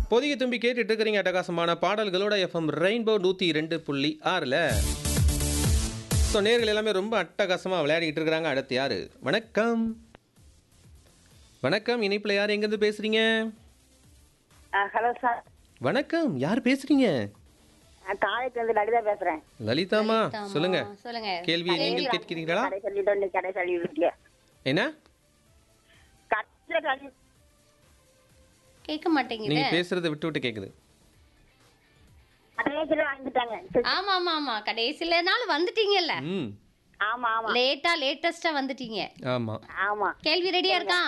பொதிகை தும்பி கேட்டுட்டு இருக்கிறீங்க அட்டகாசமான பாடல்களோட எஃப்எம் ரெயின்போ நூற்றி ரெண்டு புள்ளி ஆறில் ஸோ நேர்கள் எல்லாமே ரொம்ப அட்டகாசமாக விளையாடிக்கிட்டு இருக்கிறாங்க அடுத்து யார் வணக்கம் வணக்கம் இணைப்பில் யார் எங்கேருந்து பேசுகிறீங்க ஹலோ சார் வணக்கம் யார் பேசுகிறீங்க நான் தாழைக்கு லலிதா பேசுறேன் லலிதாமா ஆமா, சொல்லுங்க சொல்லுங்க கேள்வியை நீங்கள் கேட்கிறீங்களா கடை சொல்லிட்டு வந்து கடை சொல்லி விட்டுல என்ன கடைசியில் கல்வி கேட்க மாட்டேங்குது நீங்கள் பேசுகிறத விட்டு விட்டு கேட்குது கடைசியில் வாங்கிட்டாங்க ஆமா ஆமா ஆமா கடைசில நாள் வந்துட்டீங்கல்ல ம் ஆமா ஆமா லேட்டா லேட்டஸ்டா வந்துட்டீங்க ஆமாம் ஆமா கேள்வி ரெடியா இருக்கா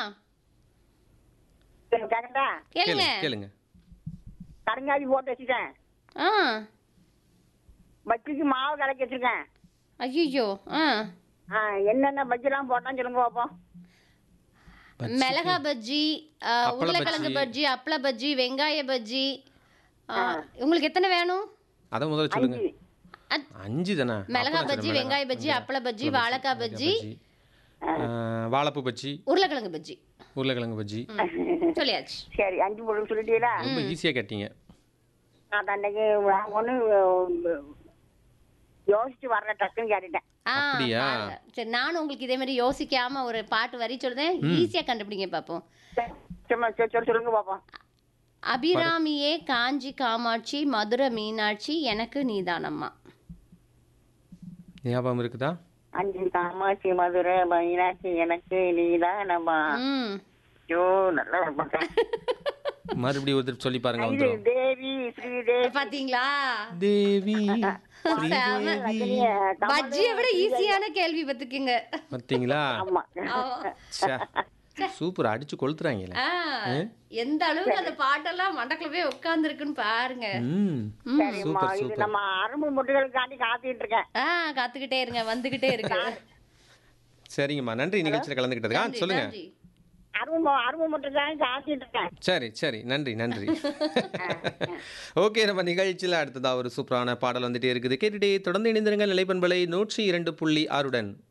கரெக்டா கேளுங்க கேளுங்க கேளுங்க கருங்காலி போட்டு வச்சுட்டேன் ஆ பஜ்ஜிக்கு மாவு கலக்கி வச்சிருக்கேன் ஐயோ ஆ ஆ, என்னென்ன பஜ்ஜிலாம் போட்டான்னு சொல்லுங்க பார்ப்போம் மிளகா பஜ்ஜி ஆ, அப்பள உருளைக்கிழங்கு பஜ்ஜி. பஜ்ஜி அப்பள பஜ்ஜி வெங்காய பஜ்ஜி ஆ, உங்களுக்கு எத்தனை வேணும் அதை முதல்ல சொல்லுங்க அஞ்சு அத்- அஞ்சு தானே மிளகா அப்பளம் பஜ்ஜி சொல்லுங்க. வெங்காய பஜ்ஜி அப்பள பஜ்ஜி வாழைக்காய் பஜ்ஜி ஆ, வாழைப்பூ பஜ்ஜி உருளைக்கிழங்கு பஜ்ஜி உருளைக்கிழங்கு பஜ்ஜி ம், சொல்லியாச்சு சரி அஞ்சு பொருள் சொல்லிட்டீங்களா ரொம்ப ஈஸியாக கேட்டீங்க நான் அன்னைக்கு ஒன்று யோசிச்சு வர்ற டக்குன்னு கேட்டுட்டேன் ஆ, அப்படியா? பாருங்க. சரி நானும் உங்களுக்கு இதே மாதிரி யோசிக்காம ஒரு பாட்டு வரி சொல்றேன் ஈஸியா கண்டுபிடிங்க பாப்போம் சரி, சும்மா சொல் சொல் சொல்லுங்க பார்ப்போம் அபிராமியே காஞ்சி காமாட்சி மதுரை மீனாட்சி எனக்கு நீதானம்மா ஞாபகம் இருக்குதா அஞ்சு காமாட்சி மதுரை மீனாட்சி எனக்கு நீதான் நம்ம ம் ஐயோ நல்ல ஒரு பக்கம் மறுபடியும் ஒரு திருப்பி சொல்லி பாருங்க இது வந்துடும் தேவி ஸ்ரீதேவி பாத்தீங்களா தேவி செம. பஜ்ஜியை விட ஈஸியான கேள்வி பத்துக்குங்க பார்த்தீங்களா ஆமா ச்சே. சூப்பர் அடிச்சு கொளுத்துறாங்களே ஆ, எந்த அளவுக்கு அந்த பாட்டெல்லாம் மண்டக்குள்ள போய் உட்கார்ந்துருக்குன்னு பாருங்க ம் சரிம்மா சூப்பர் இது சூப்பர் நம்ம அரும்பு முட்டுகளுக்காண்டி காத்துக்கிட்டு இருக்கேன் ஆ காத்துக்கிட்டே இருங்க வந்துகிட்டே இருக்கு சரிங்கம்மா நன்றி நிகழ்ச்சியில் கலந்துக்கிட்டதுக்கா நன்றி, சொல்லுங்க நன்றி. அரும்பு அரும்பு முட்டுக்காண்டி காத்துக்கிட்டு இருக்கேன் சரி சரி நன்றி நன்றி ஓகே நம்ம நிகழ்ச்சியில் அடுத்ததா ஒரு சூப்பரான பாடல் வந்துட்டே இருக்குது கேட்டுட்டே தொடர்ந்து இணைந்திருங்கள் நிலைப்பண்பலை நூற்றி இரண்டு புள்ளி ஆறுடன்